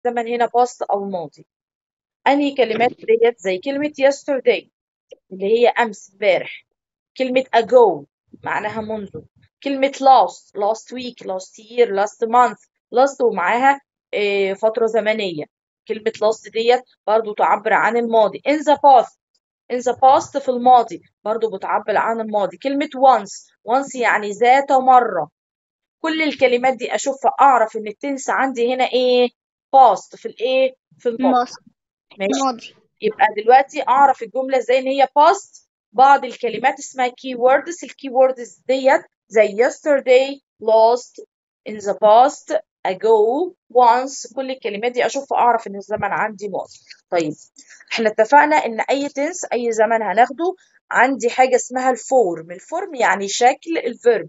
زمن هنا past او ماضي انهي كلمات ديت زي كلمة yesterday اللي هي امس امبارح كلمة ago معناها منذ كلمة last last week last year last month last ومعاها آه، فترة زمنية كلمة last ديت برضو تعبر عن الماضي in the past in the past في الماضي برضو بتعبر عن الماضي كلمة once once يعني ذات مرة كل الكلمات دي اشوفها اعرف ان التنس عندي هنا ايه past في الايه في الماضي ماضي ماشي ماضي يبقى دلوقتي اعرف الجمله ازاي ان هي past بعض الكلمات اسمها key words الكي words ديت زي yesterday lost in the past ago once كل الكلمات دي اشوف اعرف ان الزمن عندي ماضي طيب احنا اتفقنا ان اي تنس اي زمن هناخده عندي حاجه اسمها الفورم الفورم يعني شكل الفيرب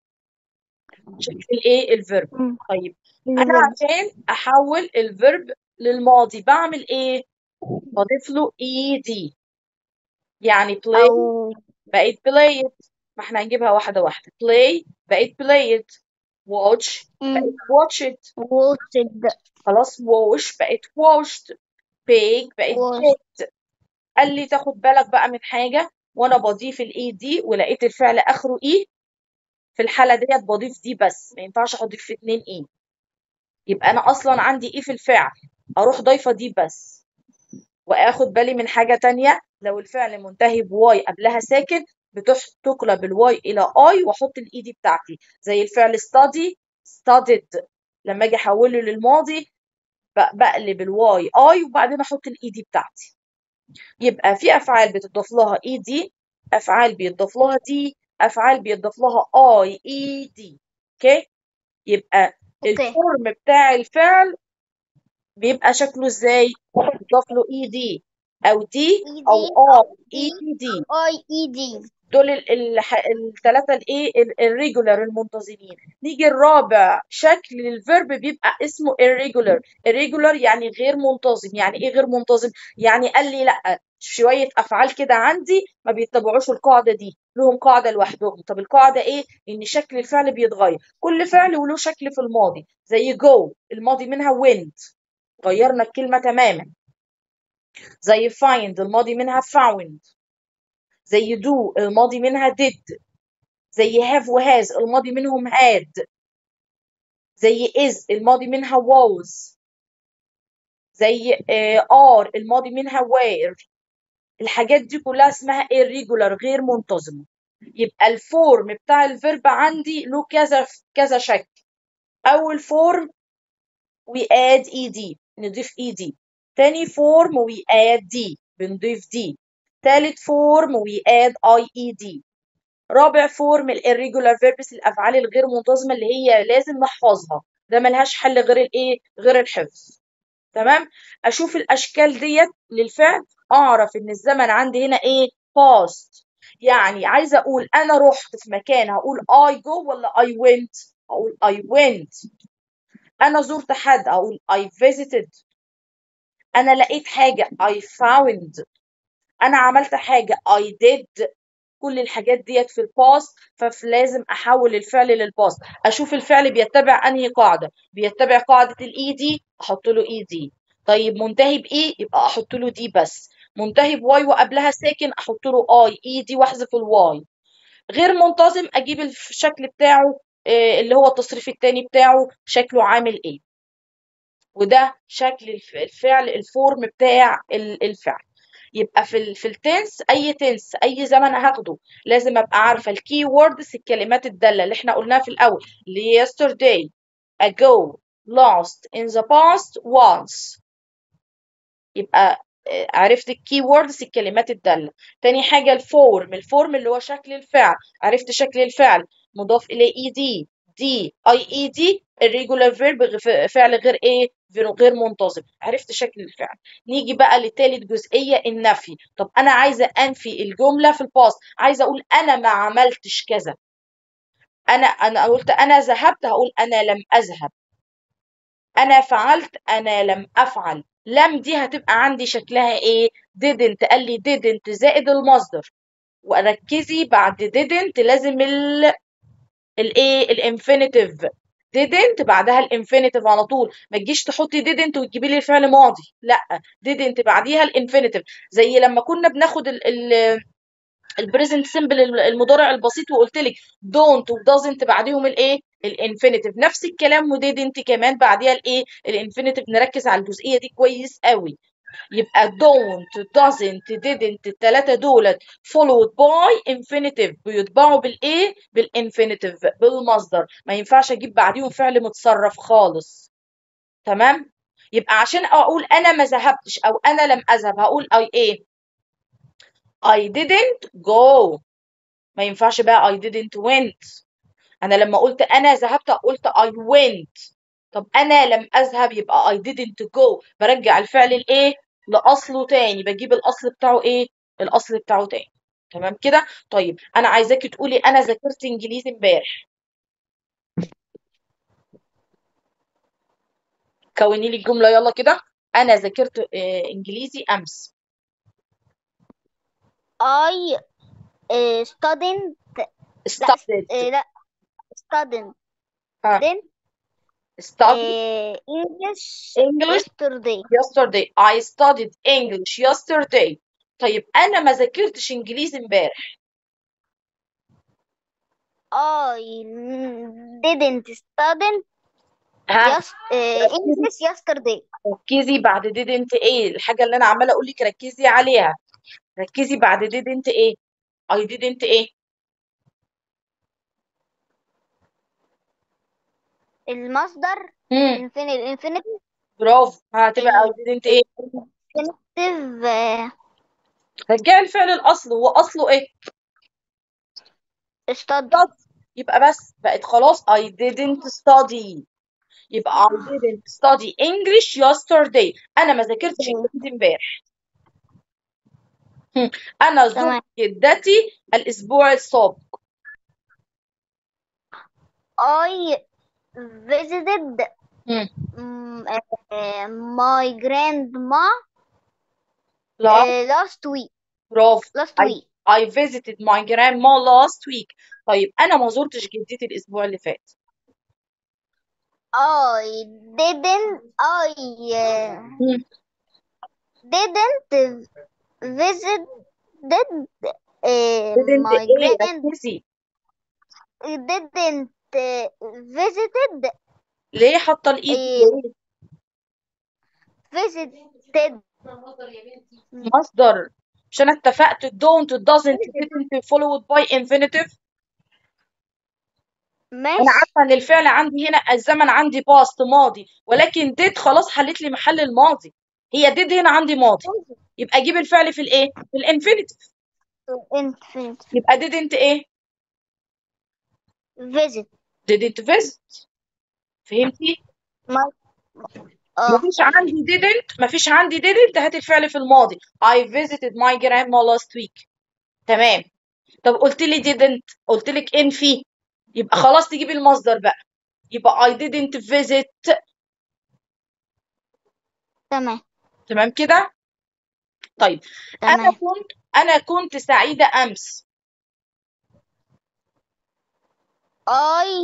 شكل الايه الفيرب مم. طيب انا الفيرب. عشان احول الفيرب للماضي بعمل ايه بضيف له اي دي يعني play أو بقيت played ما احنا هنجيبها واحده واحده play بقيت played watch بقيت watched ووتد خلاص wash بقيت washed bake بقيت Wash. baked قال لي تاخد بالك بقى من حاجه وانا بضيف الاي دي ولقيت الفعل اخره اي في الحاله ديت بضيف دي بس ما ينفعش اضيف في اتنين اي يبقى انا اصلا عندي ايه في الفعل اروح ضايفه دي بس واخد بالي من حاجه تانية لو الفعل منتهي بواي قبلها ساكن بتح- تقلب الواي الى اي واحط الاي دي بتاعتي زي الفعل study studied لما اجي احوله للماضي ب- بقلب الواي اي وبعدين احط الاي دي بتاعتي يبقى في افعال بتضاف لها اي دي افعال بيضاف لها دي افعال بيضاف لها اي اي دي اوكي يبقى أوكي. الفورم بتاع الفعل بيبقى شكله ازاي بيضاف له اي دي او دي او ED اه اي إي دي اي اي دي دول الثلاثه الايه الريجولار المنتظمين نيجي الرابع شكل للفيرب بيبقى اسمه irregular irregular يعني غير منتظم يعني ايه غير منتظم يعني قال لي لا شويه افعال كده عندي ما بيتبعوش القاعده دي لهم قاعده لوحدهم طب القاعده ايه ان شكل الفعل بيتغير كل فعل وله شكل في الماضي زي go الماضي منها went غيرنا الكلمه تماما زي find الماضي منها found زي do الماضي منها did زي have و has الماضي منهم had زي is الماضي منها was زي آه، are الماضي منها were الحاجات دي كلها اسمها irregular غير منتظمة يبقى الفورم بتاع الفيرب عندي له كذا كذا شكل أول فورم we add ed نضيف ed تاني فورم we add d بنضيف d تالت فورم we add ied رابع فورم الirregular verbs الافعال الغير منتظمه اللي هي لازم نحفظها ده ملهاش حل غير الايه غير الحفظ تمام اشوف الاشكال ديت للفعل اعرف ان الزمن عندي هنا ايه past يعني عايزه اقول انا رحت في مكان هقول I go ولا I went هقول I went انا زرت حد اقول I visited انا لقيت حاجه I found انا عملت حاجه I did كل الحاجات ديت في الباست فلازم احول الفعل للباست اشوف الفعل بيتبع انهي قاعده بيتبع قاعده الاي دي احط له اي دي طيب منتهي بايه يبقى احط له دي بس منتهي بواي وقبلها ساكن احط له اي اي دي واحذف الواي غير منتظم اجيب الشكل بتاعه آه، اللي هو التصريف التاني بتاعه شكله عامل ايه وده شكل الف- الفعل الفورم بتاع ال- الفعل يبقى في ال في التنس اي تنس اي زمن هاخده لازم ابقى عارفه الكي ووردز الكلمات الداله اللي احنا قلناها في الاول اللي هي yesterday ago last in the past once يبقى آه، عرفت الكي ووردز الكلمات الداله تاني حاجه الفورم الفورم اللي هو شكل الفعل عرفت شكل الفعل مضاف اليه اي دي دي اي اي دي الريجولار فيرب فعل غير ايه غير غير منتظم عرفت شكل الفعل نيجي بقى لتالت جزئيه النفي طب انا عايزه انفي الجمله في الباست عايزه اقول انا ما عملتش كذا انا انا قلت انا ذهبت هقول انا لم اذهب انا فعلت انا لم افعل لم دي هتبقى عندي شكلها ايه didn't قال لي didn't زائد المصدر وركزي بعد didn't لازم ال الايه الانفينيتيف didn't بعدها الانفينيتيف على طول ما تجيش تحطي didn't وتجيبي لي الفعل ماضي لا didn't بعديها الانفينيتيف زي لما كنا بناخد ال ال البريزنت سيمبل المضارع البسيط وقلت لك دونت ودازنت بعديهم الايه الانفينيتيف نفس الكلام وديدنت كمان بعديها الايه الانفينيتيف نركز على الجزئيه دي كويس قوي يبقى don't doesn't didn't الثلاثه دولت followed by infinitive بيتبعوا بالايه بالانفينيتيف بالمصدر ما ينفعش اجيب بعديهم فعل متصرف خالص تمام يبقى عشان اقول انا ما ذهبتش او انا لم اذهب هقول اي ايه I didn't go ما ينفعش بقى I didn't went أنا لما قلت أنا ذهبت قلت I went طب أنا لم أذهب يبقى I didn't go برجع الفعل الإيه لأصله تاني بجيب الأصل بتاعه إيه الأصل بتاعه تاني تمام كده طيب أنا عايزاكي تقولي أنا ذاكرت إنجليزي امبارح كوني لي الجملة يلا كده أنا ذاكرت آه، إنجليزي أمس I uh, studied لا studied uh, لا studied ها then studied uh, English English yesterday yesterday I studied English yesterday طيب أنا ما ذاكرتش إنجليزي امبارح I didn't study ها yes, uh, English yesterday ركزي بعد didn't إيه الحاجة اللي أنا عمالة أقول لك ركزي عليها ركزي بعد didn't إيه I didn't إيه المصدر مم. infinitive برافو هتبقى I didn't إيه infinitive uh, رجعي الفعل الأصل هو أصله إيه study study يبقى بس بقت خلاص I didn't study يبقى I didn't study English yesterday أنا ما ذاكرتش إنجليزي امبارح هم. أنا تمام. زرت جدتي الأسبوع السابق I visited هم. mm, uh, my grandma لا uh, last week برافو last I, week I visited my grandma last week طيب أنا ما زرتش جدتي الأسبوع اللي فات I didn't I uh, هم. didn't visit did uh, didn't my إيه grand ركزي didn't uh, visited ليه حاطة الإيد إيه. ليه؟ visited مصدر مش أنا اتفقت don't doesn't didn't followed by infinitive أنا ماشي عارفة إن الفعل عندي هنا الزمن عندي past ماضي ولكن did خلاص حلت لي محل الماضي هي did هنا عندي ماضي يبقى أجيب الفعل في الإيه؟ في الانفينيتيف infinite يبقى didn't إيه؟ visit didn't visit فهمتي؟ my اه مفيش عندي didn't مفيش عندي didn't هات الفعل في الماضي I visited my grandma last week تمام طب قلت لي didn't قلت لك in في يبقى خلاص تجيبي المصدر بقى يبقى I didn't visit تمام تمام كده طيب انا تمام كنت انا كنت سعيدة امس I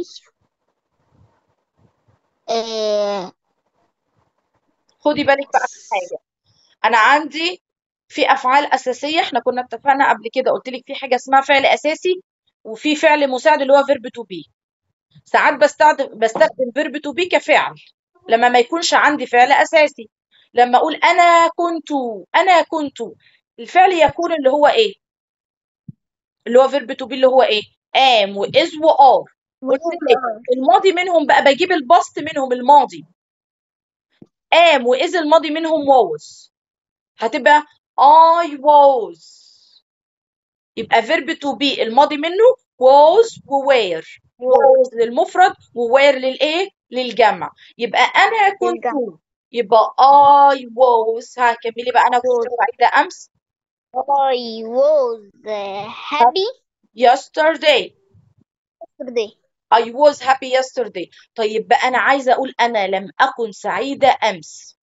uh, خدي بالك بقى من حاجة انا عندي في افعال اساسية احنا كنا اتفقنا قبل كده قلت لك في حاجة اسمها فعل اساسي وفي فعل مساعد اللي هو verb to be ساعات بستخدم بستخدم verb to be كفعل لما ما يكونش عندي فعل اساسي لما اقول انا كنت انا كنت الفعل يكون اللي هو ايه اللي هو verb to be اللي هو ايه am و is و are قلت لك الماضي منهم بقى بجيب البسط منهم الماضي am و is الماضي منهم was هتبقى I was يبقى verb to be الماضي منه was و were was للمفرد و were للايه للجمع يبقى انا كنت للجمع. يبقى I was هكملي بقى انا كنت سعيدة امس I was uh, happy yesterday yesterday I was happy yesterday طيب بقى انا عايزة اقول انا لم اكن سعيدة امس